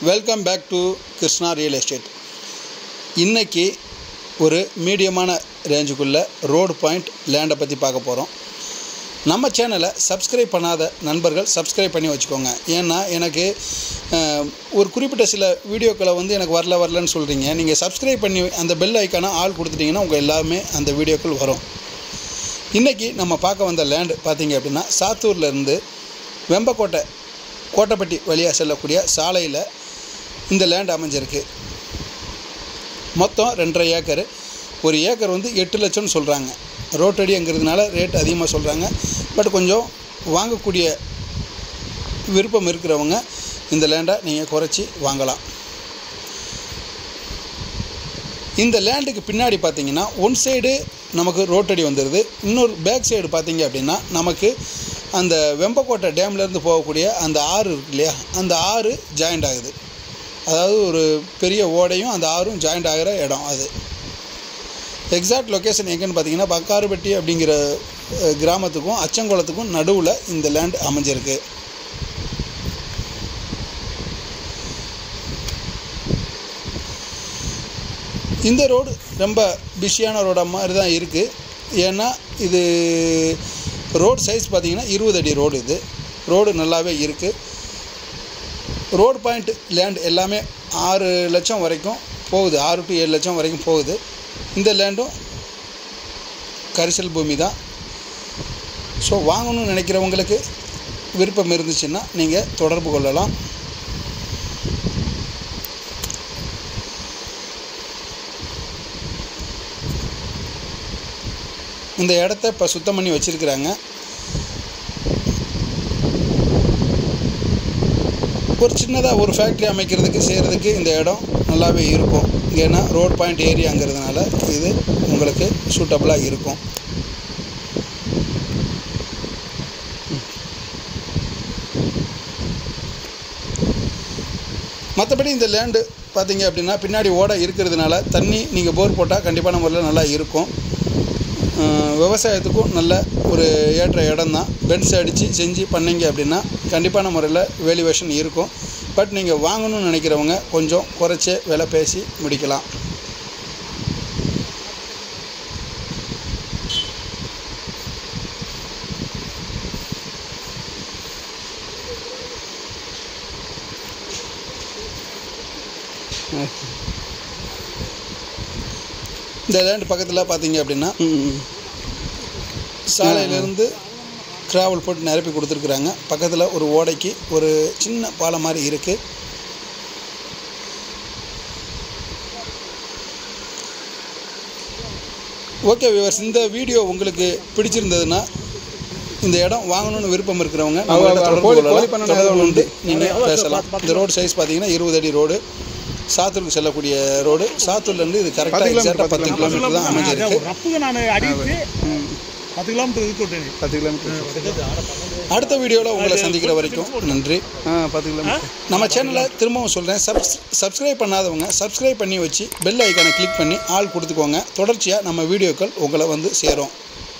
Welcome back to Krishna real estate இன்னைக்கு ஒரு மீடியமான ரேஞ்சுக்குள்ள ரோடு பாயிண்ட் லேண்டை பற்றி பார்க்க போகிறோம் நம்ம சேனலை சப்ஸ்கிரைப் பண்ணாத நண்பர்கள் சப்ஸ்கிரைப் பண்ணி வச்சுக்கோங்க ஏன்னா எனக்கு அஹ், ஒரு குறிப்பிட்ட சில வீடியோக்களை வந்து எனக்கு வரல வரலன்னு சொல்கிறீங்க நீங்கள் சப்ஸ்கிரைப் பண்ணி அந்த பெல் ஐக்கானை ஆள் கொடுத்துட்டிங்கன்னா உங்கள் எல்லாமே அந்த வீடியோக்கள் வரும் இன்றைக்கி நம்ம பார்க்க வந்த லேண்டு பார்த்தீங்க அப்படின்னா சாத்தூர்லேருந்து வெம்பக்கோட்டை கோட்டைப்பட்டி வழியாக செல்லக்கூடிய சாலையில் இந்த லேண்ட் அமைஞ்சிருக்கு மொத்தம் ரெண்டரை ஏக்கர் ஒரு ஏக்கர் வந்து எட்டு லட்சம்னு சொல்கிறாங்க ரோட்டடிங்கிறதுனால ரேட் அதிகமாக சொல்கிறாங்க பட் கொஞ்சம் வாங்கக்கூடிய விருப்பம் இருக்கிறவங்க இந்த லேண்டை நீங்கள் குறைச்சி வாங்கலாம் இந்த லேண்டுக்கு பின்னாடி பார்த்தீங்கன்னா ஒன் சைடு நமக்கு ரோட்டடி வந்துடுது இன்னொரு பேக் சைடு பார்த்தீங்க அப்படின்னா நமக்கு அந்த வெம்பக்கோட்டை டேம்லேருந்து போகக்கூடிய அந்த ஆறு இருக்கு இல்லையா அந்த ஆறு ஜாயிண்ட் ஆகுது அதாவது ஒரு பெரிய ஓடையும் அந்த ஆறும் ஜாயிண்ட் ஆகிற இடம் அது எக்ஸாக்ட் லொக்கேஷன் எங்கன்னு பார்த்தீங்கன்னா பக்காருப்பட்டி அப்படிங்கிற அஹ், கிராமத்துக்கும் அச்சங்குளத்துக்கும் நடுவில் இந்த லேண்ட் அமைஞ்சிருக்கு இந்த ரோடு ரொம்ப பிஸியான ரோடாக மாதிரி தான் இருக்குது ஏன்னா இது ரோடு சைஸ் பார்த்தீங்கன்னா இருபது அடி ரோடு இது ரோடு நல்லாவே இருக்குது ரோடு பாயிண்ட் லேண்ட் எல்லாமே ஆறு லட்சம் வரைக்கும் போகுது ஆறு டு ஏழு லட்சம் வரைக்கும் போகுது இந்த லேண்டும் கரிசல் பூமி தான் ஸோ வாங்கணும்னு நினைக்கிறவங்களுக்கு விருப்பம் இருந்துச்சுன்னா நீங்கள் தொடர்பு கொள்ளலாம் இந்த இடத்த இப்போ சுத்தம் பண்ணி வச்சுருக்குறாங்க ஒரு சின்னதாக ஒரு ஃபேக்ட்ரி அமைக்கிறதுக்கு செய்கிறதுக்கு இந்த இடம் நல்லாவே இருக்கும் ஏன்னா ரோட் பாயிண்ட் ஏரியாங்கிறதுனால இது உங்களுக்கு சூட்டபுளாக இருக்கும் மற்றபடி இந்த லேண்டு பார்த்தீங்க அப்படின்னா பின்னாடி ஓடை இருக்கிறதுனால தண்ணி நீங்கள் போர் போட்டால் கண்டிப்பான முறையில் நல்லா இருக்கும் அஹ் விவசாயத்துக்கும் நல்ல ஒரு ஏற்ற இடம் தான் பென்ஸ் அடித்து செஞ்சு பண்ணீங்க அப்படின்னா கண்டிப்பான முறையில் வேல்யூவேஷன் இருக்கும் பட் நீங்கள் வாங்கணும்னு நினைக்கிறவங்க கொஞ்சம் குறைச்சே விலை பேசி முடிக்கலாம் இந்த லேண்ட் பக்கத்தில் பார்த்தீங்க அப்படின்னா சாலையிலேருந்து கிராவல் போட்டு நிரப்பி கொடுத்துருக்குறாங்க பக்கத்தில் ஒரு ஓடைக்கு ஒரு சின்ன பாலம் மாதிரி இருக்குது ஓகே வியூவர்ஸ் இந்த வீடியோ உங்களுக்கு பிடிச்சிருந்ததுன்னா இந்த இடம் வாங்கணும்னு விருப்பம் இருக்கிறவங்க நம்மள்ட்ட தொடர்பு கோழி- கொள்ளலாம். கோழி பண்ணை தொடர்பு ஏதாவது கொண்டு நீங்கள் பேசலாம் இந்த ரோடு சைஸ் பார்த்தீங்கன்னா இருபது அடி ரோடு சாத்தூருக்கு செல்லக்கூடிய ரோடு சாத்தூர்லேருந்து இது கரெக்டாக பத்து கிலோமீட்டர், எக்ஸாக்டாக பத்து கிலோமீட்டர் தான் அமைஞ்சிருக்கு ரப்புக்கு நான் அடிச்சு பத்து கிலோமீட்டர் இருக்கு விட்டேன் பத்து கிலோமீட்டர் அடுத்த வீடியோவில் உங்களை சந்திக்கிற வரைக்கும் நன்றி ஆ பத்து கிலோமீட்டர் நம்ம சேனலை திரும்பவும் சொல்கிறேன் சப்ஸ் சப்ஸ்கிரைப் பண்ணாதவங்க சப்ஸ்கிரைப் பண்ணி வச்சு பெல் ஐக்கானை கிளிக் பண்ணி ஆள் கொடுத்துக்கோங்க தொடர்ச்சியாக நம்ம வீடியோக்கள் உங்களை வந்து சேரும்